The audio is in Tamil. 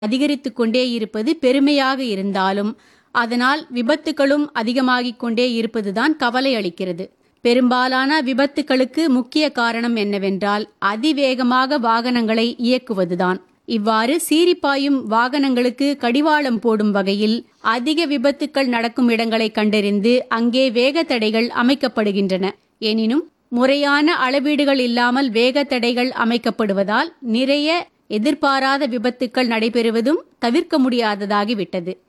அதிகரித்துக் கொண்டே இருப்பது பெருமையாக இருந்தாலும் அதனால் விபத்துகளும் அதிகமாகிக் கொண்டே இருப்பதுதான் கவலை அளிக்கிறது பெரும்பாலான விபத்துகளுக்கு முக்கிய காரணம் என்னவென்றால் அதிவேகமாக வாகனங்களை இயக்குவதுதான் இவ்வாறு சீரிப்பாயும் வாகனங்களுக்கு கடிவாளம் போடும் வகையில் அதிக விபத்துக்கள் நடக்கும் இடங்களை கண்டறிந்து அங்கே வேக தடைகள் அமைக்கப்படுகின்றன எனினும் முறையான அளவீடுகள் இல்லாமல் வேக தடைகள் அமைக்கப்படுவதால் நிறைய எதிர்பாராத விபத்துக்கள் நடைபெறுவதும் தவிர்க்க முடியாததாகிவிட்டது